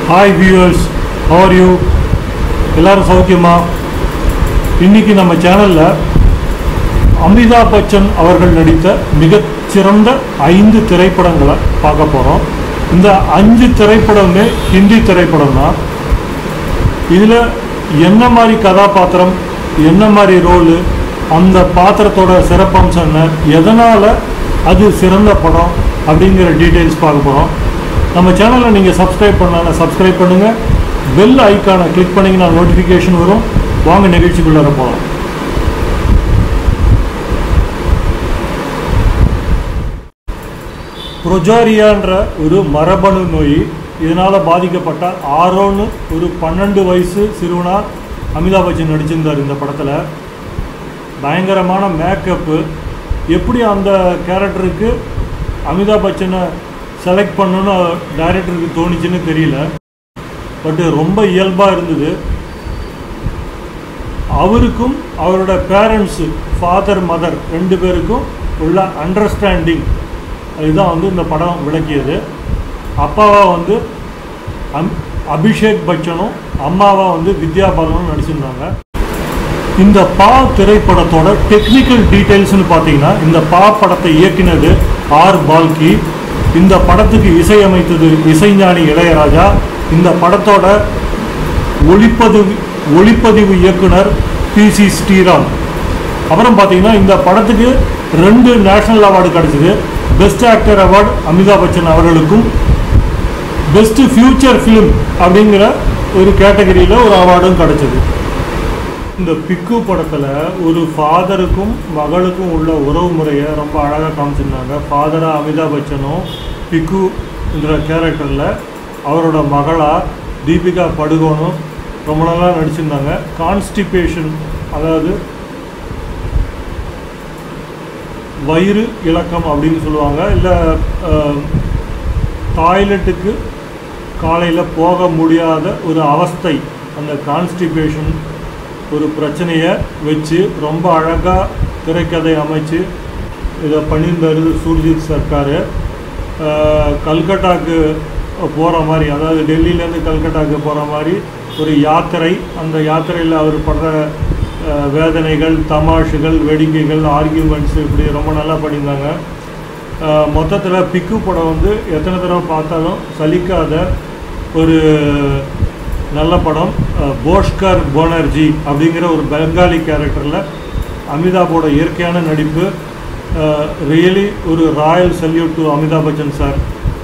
hi viewers how are you எல்லாரும் சௌக்கியமா இன்னைக்கு நம்ம சேனலில் அமிதாப் பச்சன் அவர்கள் நடித்த மிகச்சிறந்த ஐந்து திரைப்படங்களை பார்க்க போகிறோம் இந்த அஞ்சு திரைப்படமே ஹிந்தி திரைப்படம் தான் இதில் என்ன மாதிரி கதாபாத்திரம் என்ன மாதிரி ரோலு அந்த பாத்திரத்தோட சிறப்பம்சம் என்ன எதனால் அது சிறந்த படம் அப்படிங்கிற டீட்டெயில்ஸ் பார்க்க போகிறோம் நம்ம சேனலை நீங்கள் சப்ஸ்கிரைப் பண்ணலாம் சப்ஸ்கிரைப் பண்ணுங்கள் பெல் ஐக்கானை கிளிக் பண்ணிங்கன்னா நோட்டிஃபிகேஷன் வரும் வாங்க நிகழ்ச்சிக்குள்ளார போகலாம் ப்ரொஜாரியான்ற ஒரு மரபணு நோய் இதனால் பாதிக்கப்பட்ட ஆரோன்னு ஒரு பன்னெண்டு வயசு சிறுவனா அமிதாப் பச்சன் நடிச்சிருந்தார் இந்த படத்தில் பயங்கரமான மேக்கப்பு எப்படி அந்த கேரக்டருக்கு அமிதாப் பச்சனை செலக்ட் பண்ணணும்னு டைரக்டருக்கு தோணுச்சுன்னு தெரியல பட்டு ரொம்ப இயல்பாக இருந்தது அவருக்கும் அவரோட பேரண்ட்ஸு ஃபாதர் மதர் ரெண்டு பேருக்கும் உள்ள அண்டர்ஸ்டாண்டிங் இதுதான் வந்து இந்த படம் விளக்கியது அப்பாவா வந்து அம் அபிஷேக் பச்சனும் அம்மாவா வந்து வித்யா பாலனும் நடிச்சிருந்தாங்க இந்த பா திரைப்படத்தோட டெக்னிக்கல் டீட்டெயில்ஸ்னு பார்த்தீங்கன்னா இந்த பா படத்தை இயக்கினது ஆர் பால்கி இந்த படத்துக்கு இசையமைத்தது இசைஞானி இளையராஜா இந்த படத்தோட ஒளிப்பதிவு ஒளிப்பதிவு இயக்குனர் பி சி ஸ்ரீராம் அப்புறம் பார்த்தீங்கன்னா இந்த படத்துக்கு ரெண்டு நேஷனல் அவார்டு கிடைச்சிது best actor award Amitabh Bachchan அவர்களுக்கும் பெஸ்ட் ஃபியூச்சர் ஃபிலிம் அப்படிங்கிற ஒரு கேட்டகரியில் ஒரு அவார்டும் கிடைச்சது இந்த பிக்கு படத்தில் ஒரு ஃபாதருக்கும் மகளுக்கும் உள்ள உறவு முறையை ரொம்ப அழகாக காமிச்சிருந்தாங்க ஃபாதராக அமிதாப் பச்சனும் பிக்குன்ற கேரக்டரில் அவரோட மகளாக தீபிகா படுகோனும் ரொம்ப நல்லா நடிச்சிருந்தாங்க கான்ஸ்டிபேஷன் அதாவது வயிறு இலக்கம் அப்படின்னு சொல்லுவாங்க இல்லை டாய்லெட்டுக்கு காலையில் போக முடியாத ஒரு அவஸ்தை அந்த கான்ஸ்டிபேஷன் ஒரு பிரச்சனையை வச்சு ரொம்ப அழகாக திரைக்கதை அமைச்சு இதை பண்ணியிருந்தாரு சூர்ஜித் சர்க்கார் கல்கட்டாக்கு போகிற மாதிரி அதாவது டெல்லியிலேருந்து கல்கட்டாக்கு போகிற மாதிரி ஒரு யாத்திரை அந்த யாத்திரையில் அவர் படுற அஹ், வேதனைகள் தமாஷுகள் வேடிக்கைகள் ஆர்கியூமெண்ட்ஸ் இப்படி ரொம்ப நல்லா பண்ணியிருந்தாங்க மொத்தத்தில் பிக்கு படம் வந்து எத்தனை தடவை பார்த்தாலும் சலிக்காத ஒரு நல்ல படம் அஹ், போஷ்கர் போனர்ஜி அப்படிங்கிற ஒரு பெங்காலி கேரக்டரில் அமிதாபோட இயற்கையான நடிப்பு ரியலி ஒரு royal salute to Amitabh Bachchan sir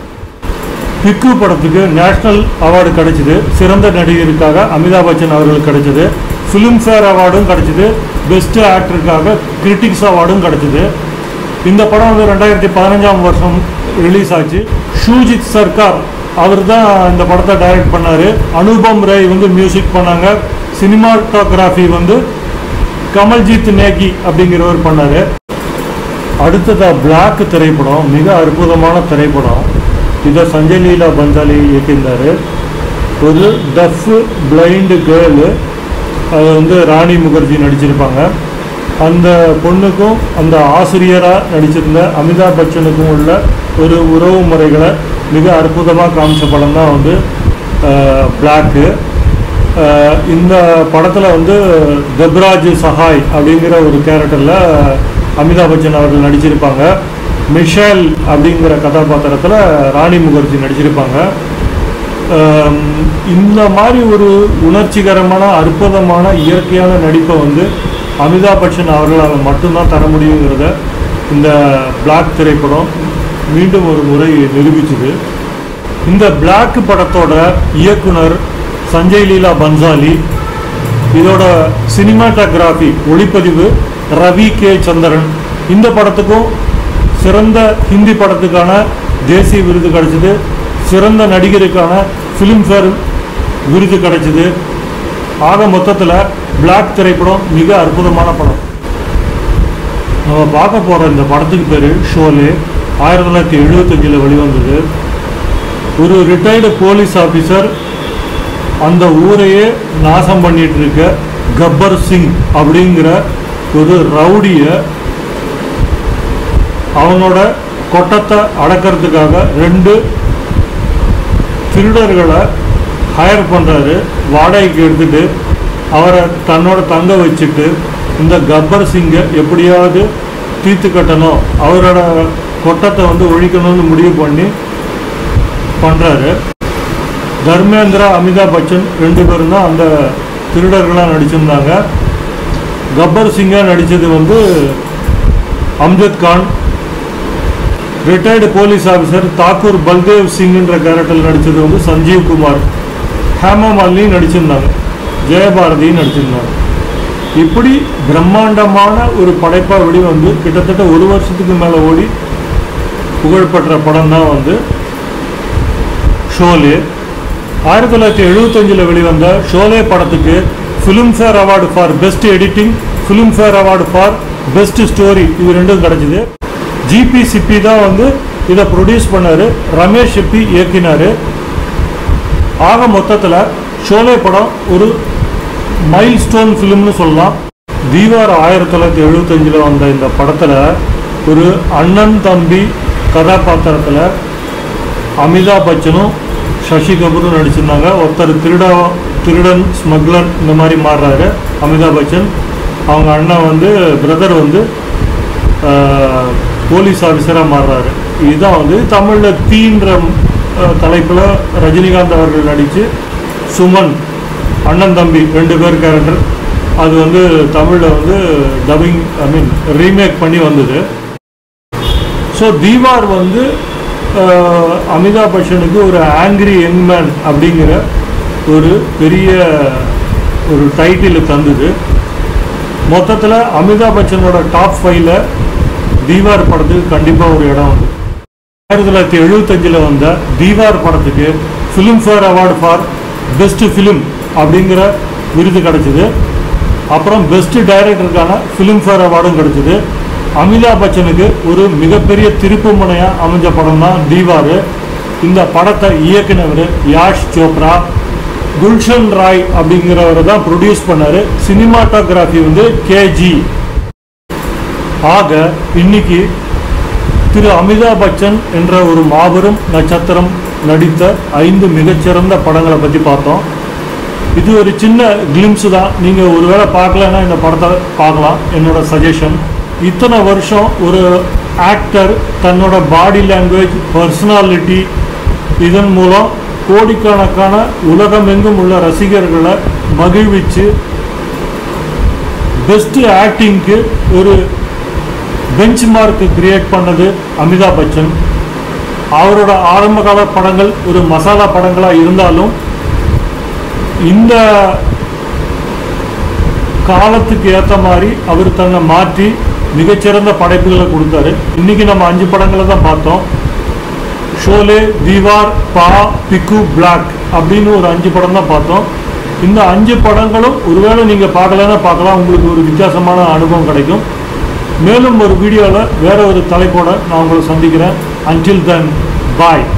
Piku படத்துக்கு நேஷ்னல் அவார்டு கிடைச்சிது சிறந்த நடிகருக்காக அமிதாப் பச்சன் அவர்களுக்கு கிடைச்சது ஃபிலிம்ஃபேர் அவார்டும் கிடைச்சிது பெஸ்ட் ஆக்டருக்காக கிரிட்டிக்ஸ் அவார்டும் கிடைச்சிது இந்த படம் வந்து ரெண்டாயிரத்தி பதினஞ்சாம் வருஷம் ரிலீஸ் ஆச்சு ஷூஜித் சர்க்கார் அவர் தான் இந்த படத்தை டைரக்ட் பண்ணார் அனுபம் ராய் வந்து மியூசிக் பண்ணாங்க சினிமாட்டோகிராஃபி வந்து கமல்ஜித் நேகி அப்படிங்கிறவர் பண்ணார் அடுத்ததா பிளாக் திரைப்படம் மிக அற்புதமான திரைப்படம் இதை சஞ்சய் லீலா பன்சாலி இயக்கியிருந்தார் ஒரு டஃப் பிளைண்டு கேர்ளு அது வந்து ராணி முகர்ஜி நடிச்சிருப்பாங்க அந்த பொண்ணுக்கும் அந்த ஆசிரியராக நடிச்சிருந்த அமிதாப் பச்சனுக்கும் உள்ள ஒரு உறவு முறைகளை மிக அற்புதமாக காமிச்ச படம் தான் வந்து பிளாக்கு இந்த படத்தில் வந்து தெப்ராஜ் சஹாய் அப்படிங்கிற ஒரு கேரக்டரில் அமிதாப் பச்சன் அவர்கள் நடிச்சிருப்பாங்க மிஷேல் அப்படிங்கிற கதாபாத்திரத்தில் ராணி முகர்ஜி நடிச்சிருப்பாங்க ஆம், இந்த மாதிரி ஒரு உணர்ச்சிகரமான அற்புதமான இயற்கையான நடிப்பை வந்து அமிதாப் பச்சன் அவர்களால் மட்டும்தான் தர முடியுங்கிறத இந்த பிளாக் திரைப்படம் மீண்டும் ஒரு முறை நிரூபிச்சுது இந்த பிளாக் படத்தோட இயக்குனர் சஞ்சய் லீலா பன்சாலி இதோட சினிமாட்டோகிராஃபி ஒளிப்பதிவு ரவி கே சந்திரன் இந்த படத்துக்கும் சிறந்த ஹிந்தி படத்துக்கான தேசிய விருது கிடைச்சிது சிறந்த நடிகருக்கான ஃபிலிம்ஃபேர் விருது கிடைச்சிது ஆக மொத்தத்தில் பிளாக் திரைப்படம் மிக அற்புதமான படம் நம்ம பார்க்க போகிற இந்த படத்துக்கு பேர் ஷோலே ஆயிரத்தி தொள்ளாயிரத்தி எழுபத்தஞ்சில் வெளிவந்தது ஒரு ரிட்டையர்டு போலீஸ் ஆஃபீஸர் அந்த ஊரையே நாசம் பண்ணிட்டு இருக்க கப்பர் சிங் அப்படிங்கிற ஒரு ரவுடியை அவனோட கொட்டத்தை அடக்கிறதுக்காக ரெண்டு திருடர்களை ஹையர் பண்ணுறாரு வாடகைக்கு எடுத்துட்டு அவரை தன்னோட தங்க வச்சுட்டு இந்த கப்பர் சிங்கை எப்படியாவது தீர்த்து கட்டணும் அவரோட கொட்டத்தை வந்து ஒழிக்கணும்னு முடிவு பண்ணி பண்ணுறாரு தர்மேந்திரா அமிதாப் பச்சன் ரெண்டு பேரும் தான் அந்த திருடர்களாக நடிச்சிருந்தாங்க கப்பர் சிங்காக நடித்தது வந்து Amjad Khan retired police officer Thakur Baldev சிங்ன்ற கேரக்டர் நடித்தது வந்து சஞ்சீவ் குமார் ஹேமா மாலினி நடிச்சிருந்தாங்க ஜெயபாரதி நடிச்சிருந்தாங்க இப்படி பிரம்மாண்டமான ஒரு படைப்பாக வெளிவந்து கிட்டத்தட்ட ஒரு வருஷத்துக்கு மேலே ஓடி புகழ்பெற்ற படம் தான் வந்து ஷோலே ஆயிரத்தி தொள்ளாயிரத்தி எழுபத்தஞ்சில் வெளிவந்த ஷோலே படத்துக்கு Filmfare award for best editing Filmfare award for best story இது ரெண்டும் கிடச்சிது ஜிபி சிப்பி தான் வந்து இதை ப்ரொடியூஸ் பண்ணார் ரமேஷ் சிப்பி இயக்கினார் ஆக மொத்தத்தில் ஷோலே படம் ஒரு மைல் ஸ்டோன் ஃபிலிம்னு சொல்லலாம் தீவார் ஆயிரத்தி தொள்ளாயிரத்தி எழுபத்தஞ்சில் வந்த இந்த படத்தில் ஒரு அண்ணன் தம்பி கதாபாத்திரத்தில் அமிதாப் பச்சனும் சசி கபூரும் நடிச்சிருந்தாங்க ஒருத்தர் திருடா திருடன் ஸ்மக்லர் இந்த மாதிரி மாறுறாரு அமிதாப் பச்சன் அவங்க அண்ணன் வந்து பிரதர் வந்து ஆஹ், போலீஸ் ஆஃபீஸராக மாறுறாரு இதுதான் வந்து தமிழில் தீன்ற தலைப்பில் ரஜினிகாந்த் அவர்கள் நடித்து சுமன் அண்ணன் தம்பி ரெண்டு பேர் கேரக்டர் அது வந்து தமிழில் வந்து டப்பிங் ஐ மீன் ரீமேக் பண்ணி வந்தது ஸோ தீவார் வந்து அஹ், அமிதாப் பச்சனுக்கு ஒரு ஆங்கிரி யங் மேன் அப்படிங்கிற ஒரு பெரிய ஒரு டைட்டில் தந்தது மொத்தத்தில் அமிதாப் பச்சனோட டாப் ஃபைவ்ல தீவார் படத்துக்கு கண்டிப்பாக ஒரு இடம் உண்டு ஆயிரத்தி தொள்ளாயிரத்தி எழுபத்தஞ்சில் வந்த தீவார் படத்துக்கு Filmfare award for best film அப்படிங்கிற விருது கிடச்சிது அப்புறம் பெஸ்ட் டைரக்டருக்கான ஃபிலிம்ஃபேர் அவார்டும் கிடச்சிது அமிதாப் பச்சனுக்கு ஒரு மிகப்பெரிய திருப்பு முனையாக அமைஞ்ச படம் தான் தீவார் இந்த படத்தை இயக்குனவர் யாஷ் சோப்ரா குல்ஷன் ராய் அப்படிங்கிறவரை தான் ப்ரொடியூஸ் பண்ணார் சினிமாட்டோகிராஃபி வந்து கேஜி ஆக இன்னைக்கு திரு அமிதாப் பச்சன் என்ற ஒரு மாபெரும் நட்சத்திரம் நடித்த ஐந்து மிகச்சிறந்த படங்களை பற்றி பார்த்தோம் இது ஒரு சின்ன கிளிம்ஸ் தான் நீங்கள் ஒருவேளை பார்க்கலன்னா இந்த படத்தை பார்க்கலாம் என்னோட சஜஷன் இத்தனை வருஷம் ஒரு ஆக்டர் தன்னோட பாடி லாங்குவேஜ் பர்சனாலிட்டி இதன் மூலம் கோடிக்கணக்கான உலகமெங்கும் உள்ள ரசிகர்களை மகிழ்விச்சு பெஸ்ட் ஆக்டிங்க்கு ஒரு பெஞ்ச் மார்க் கிரியேட் பண்ணது அமிதாப் பச்சன் அவரோட ஆரம்பகால படங்கள் ஒரு மசாலா படங்களாக இருந்தாலும் இந்த காலத்துக்கு ஏற்ற மாதிரி அவர் தன்னை மாற்றி மிகச்சிறந்த படைப்புகளை கொடுத்தாரு இன்னைக்கு நம்ம அஞ்சு படங்களை தான் பார்த்தோம் ஷோலே தீவார் பா பிக்கு பிளாக் அப்படின்னு ஒரு அஞ்சு படம் தான் பார்த்தோம் இந்த அஞ்சு படங்களும் ஒருவேளை நீங்கள் பார்க்கலன்னா பார்க்கலாம் உங்களுக்கு ஒரு வித்தியாசமான அனுபவம் கிடைக்கும் மேலும் ஒரு வீடியோவில் வேற ஒரு தலைப்போட நான் உங்களை சந்திக்கிறேன் அன்டில் தென் பாய்